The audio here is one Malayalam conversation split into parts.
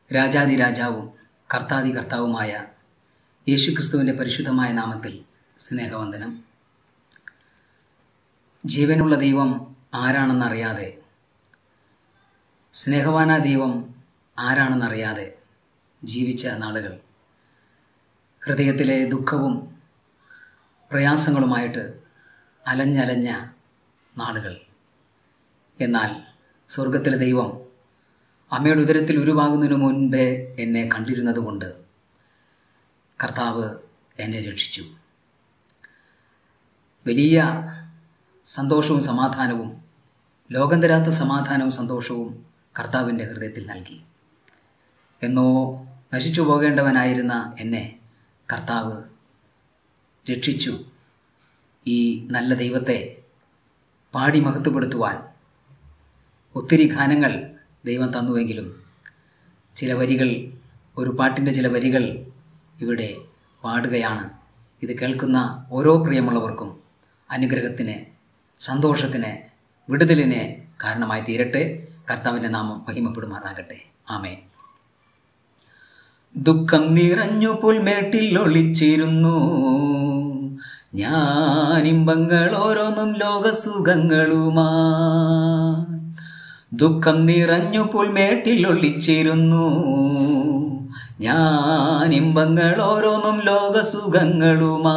രാജാതിരാജാവും കർത്താതി കർത്താവുമായ യേശുക്രിസ്തുവിൻ്റെ പരിശുദ്ധമായ നാമത്തിൽ സ്നേഹവന്ദനം ജീവനുള്ള ദൈവം ആരാണെന്നറിയാതെ സ്നേഹവാന ദൈവം ആരാണെന്നറിയാതെ ജീവിച്ച നാളുകൾ ഹൃദയത്തിലെ ദുഃഖവും പ്രയാസങ്ങളുമായിട്ട് അലഞ്ഞലഞ്ഞ നാളുകൾ എന്നാൽ സ്വർഗത്തിലെ ദൈവം അമ്മയുടെ ഉദരത്തിൽ ഉരുവാകുന്നതിനു മുൻപേ എന്നെ കണ്ടിരുന്നതുകൊണ്ട് കർത്താവ് എന്നെ രക്ഷിച്ചു വലിയ സന്തോഷവും സമാധാനവും ലോകം തരാത്ത സമാധാനവും സന്തോഷവും കർത്താവിൻ്റെ ഹൃദയത്തിൽ നൽകി എന്നോ നശിച്ചു പോകേണ്ടവനായിരുന്ന എന്നെ കർത്താവ് രക്ഷിച്ചു ഈ നല്ല ദൈവത്തെ പാടി മഹത്വപ്പെടുത്തുവാൻ ഒത്തിരി ഗാനങ്ങൾ ദൈവം തന്നുവെങ്കിലും ചില വരികൾ ഒരു പാട്ടിൻ്റെ ചില വരികൾ ഇവിടെ പാടുകയാണ് ഇത് കേൾക്കുന്ന ഓരോ പ്രിയമുള്ളവർക്കും അനുഗ്രഹത്തിന് സന്തോഷത്തിന് വിടുതലിന് കാരണമായി തീരട്ടെ കർത്താവിൻ്റെ നാമം മഹിമപ്പെടുമാറാകട്ടെ ആമേ ദുഃഖം നിറഞ്ഞു പുൽമേട്ടിൽ ഒളിച്ചിരുന്നു ഞാനിമ്പങ്ങൾ ഓരോന്നും ലോകസുഖങ്ങളുമാ ദുഃഖം നിറഞ്ഞു പുൽമേട്ടിൽ ഒളിച്ചിരുന്നു ഞാനിമ്പങ്ങൾ ഓരോന്നും ലോകസുഖങ്ങളുമാ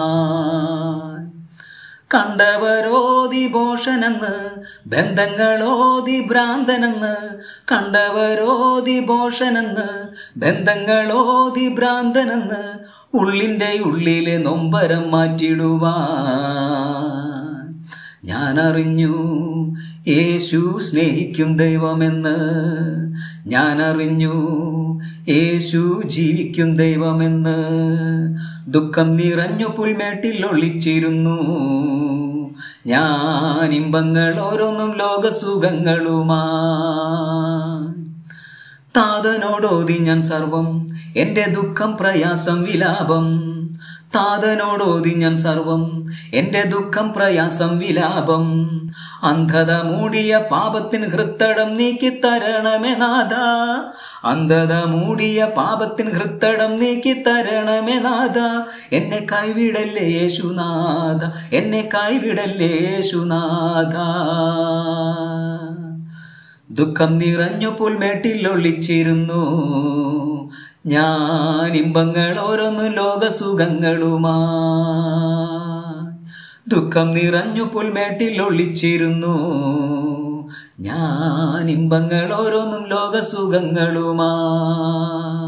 കണ്ടവരോതി ഭോഷനെന്ന് ബന്ധങ്ങളോതി ഭ്രാന്തനെന്ന് കണ്ടവരോതി ഭോഷനെന്ന് ബന്ധങ്ങളോതി ഭ്രാന്തനെന്ന് ഉള്ളിൻ്റെ ഉള്ളിലെ നൊമ്പരം മാറ്റിടുവാൻ ഞാൻ അറിഞ്ഞു യേശു സ്നേഹിക്കും ദൈവമെന്ന് ഞാൻ അറിഞ്ഞു യേശു ജീവിക്കും ദൈവമെന്ന് ദുഃഖം നിറഞ്ഞു പുൽമേട്ടിൽ ഒളിച്ചിരുന്നു ഞാൻ ഇമ്പങ്ങൾ ഓരോന്നും ലോകസുഖങ്ങളുമാ താതനോടോതി ഞാൻ സർവം എൻ്റെ ദുഃഖം പ്രയാസം വിലാപം താതനോടോതി ഞാൻ സർവം എൻ്റെ ദുഃഖം പ്രയാസം വിലാപം അന്ധത മൂടിയ പാപത്തിന് ഹൃത്തടം നീക്കി തരണമേ നാഥ അന്ധത മൂടിയ പാപത്തിന് ഹൃത്തടം നീക്കി തരണമേ നാഥ എന്നെ കൈവിടല്ലേ യേശുനാഥ എന്നെ കൈവിടല്ലേ യേശുനാഥ ദുഃഖം നിറഞ്ഞു പുൽമേട്ടിൽ ഒളിച്ചിരുന്നു ഞാൻ ഇമ്പങ്ങൾ ഓരോന്നു ലോകസുഖങ്ങളുമാ ദുഃഖം നിറഞ്ഞു പുൽമേട്ടിൽ ഒളിച്ചിരുന്നു ഞാൻ ഇമ്പങ്ങൾ ഓരോന്നും ലോകസുഖങ്ങളുമാ